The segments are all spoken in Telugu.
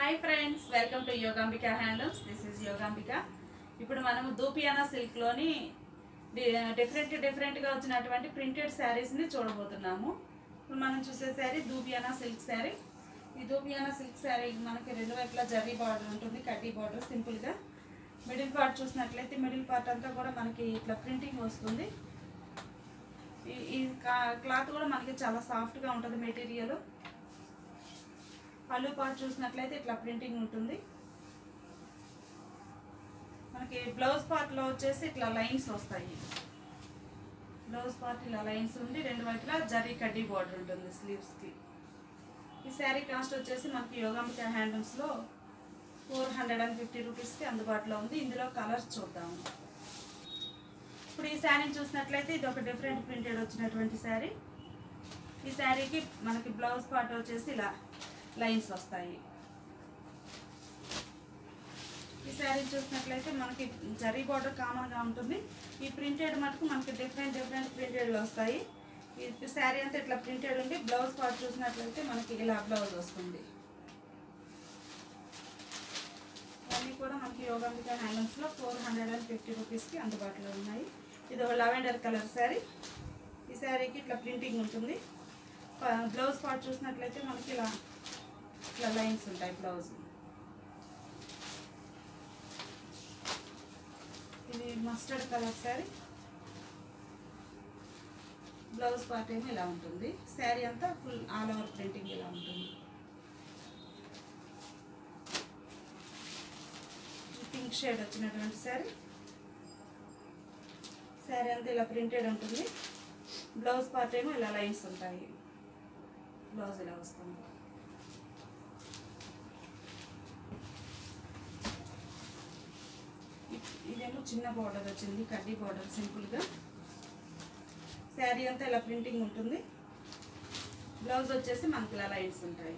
hi friends welcome to Yogambika handlooms this is Yogambika ఇప్పుడు మనము దూపియానా సిల్క్లోని డిఫరెంట్ డిఫరెంట్గా వచ్చినటువంటి ప్రింటెడ్ శారీస్ని చూడబోతున్నాము ఇప్పుడు మనం చూసే శారీ దూపియానా సిల్క్ శారీ ఈ దూపియానా సిల్క్ శారీ మనకి రెండు వైపులా జరీ బార్డర్ ఉంటుంది కడ్డీ బార్డర్ సింపుల్గా మిడిల్ పార్ట్ చూసినట్లయితే మిడిల్ పార్ట్ అంతా కూడా మనకి ఇట్లా ప్రింటింగ్ వస్తుంది ఈ- ఈ క్లాత్ కూడా మనకి చాలా సాఫ్ట్గా ఉంటుంది మెటీరియల్ పళ్ళు పార్ట్ చూసినట్లయితే ఇట్లా ప్రింటింగ్ ఉంటుంది మనకి బ్లౌజ్ పార్ట్లో వచ్చేసి ఇట్లా లైన్స్ వస్తాయి బ్లౌజ్ పార్ట్ ఇలా లైన్స్ ఉండి రెండు వైపులా జరీ కడ్డీ బార్డర్ ఉంటుంది స్లీవ్స్కి ఈ శారీ కాస్ట్ వచ్చేసి మనకి యోగాంబిక హ్యాండ్లూమ్స్లో ఫోర్ హండ్రెడ్ అండ్ ఫిఫ్టీ రూపీస్కి అందుబాటులో ఉంది ఇందులో కలర్స్ చూద్దాము ఇప్పుడు ఈ శారీని చూసినట్లయితే ఇది ఒక డిఫరెంట్ ప్రింటెడ్ వచ్చినటువంటి శారీ ఈ శారీకి మనకి బ్లౌజ్ పార్ట్ వచ్చేసి ఇలా లైన్స్ వస్తాయి ఈ శారీ చూసినట్లయితే మనకి జరీ బార్డర్ కామన్గా ఉంటుంది ఈ ప్రింటెడ్ మటుకు మనకి డిఫరెంట్ డిఫరెంట్ ప్రింటెడ్లు వస్తాయి ఈ శారీ అంతా ఇట్లా ప్రింటెడ్ ఉండి బ్లౌజ్ పార్ట్ చూసినట్లయితే మనకి ఇలా బ్లౌజ్ వస్తుంది అన్నీ కూడా మనకి యోగాంబిక హ్యాండ్లూమ్స్లో ఫోర్ హండ్రెడ్ అండ్ ఫిఫ్టీ రూపీస్కి అందుబాటులో ఉన్నాయి ఇది ఒక లెవెండర్ కలర్ శారీ ఈ శారీకి ఇట్లా ప్రింటింగ్ ఉంటుంది ప- బ్లౌజ్ పార్ట్ చూసినట్లయితే మనకి ఇలా ఇట్లా లైన్స్ ఉంటాయి బ్లౌజ్ ఇది mustard colour sari blouse part ఏమో ఇలా ఉంటుంది శారీ అంతా ఫుల్ ఆల్ ఓవర్ ప్రింటింగ్ ఇలా ఉంటుంది పింక్ షేడ్ వచ్చినటువంటి శారీ శారీ అంతా ఇలా ప్రింటెడ్ ఉంటుంది బ్లౌజ్ పార్ట్ ఏమో ఇలా లైన్స్ ఉంటాయి బ్లౌజ్ ఇలా వస్తుంది ఇ- ఇదేమో చిన్న బార్డర్ వచ్చింది కడ్డీ బార్డర్ సింపుల్గా శారీ అంతా ఇలా ప్రింటింగ్ ఉంటుంది బ్లౌజ్ వచ్చేసి మనకి ఇలా లైన్స్ ఉంటాయి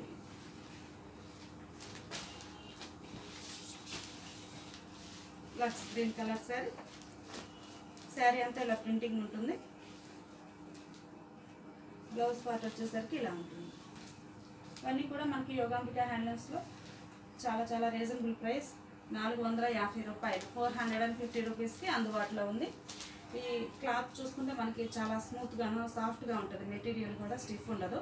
లక్స్ గ్రీన్ కలర్ శారీ శారీ అంతా ఇలా ప్రింటింగ్ ఉంటుంది బ్లౌజ్ పార్ట్ వచ్చేసరికి ఇలా ఉంటుంది ఇవన్నీ కూడా మనకి యోగాంబిక హ్యాండ్లూమ్స్లో చాలా చాలా రీజనబుల్ ప్రైస్ నాలుగు వందల యాభై రూపాయలు ఫోర్ హండ్రెడ్ అండ్ ఫిఫ్టీ రూపీస్కి అందుబాటులో ఉంది ఈ క్లాత్ చూసుకుంటే మనకి చాలా స్మూత్గాను సాఫ్ట్గా ఉంటుంది మెటీరియల్ కూడా స్టిఫ్ ఉండదు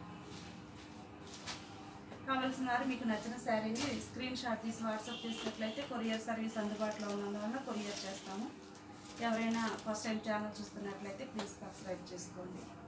కావాల్సిన వారు మీకు నచ్చిన శారీని స్క్రీన్ షాట్ తీసి వాట్సాప్ చేసినట్లయితే కొరియర్ సర్వీస్ అందుబాటులో ఉన్నందువల్ల కొరియర్ చేస్తాము ఎవరైనా ఫస్ట్ టైం ఛానల్ చూస్తున్నట్లయితే ప్లీజ్ సబ్స్క్రైబ్ చేసుకోండి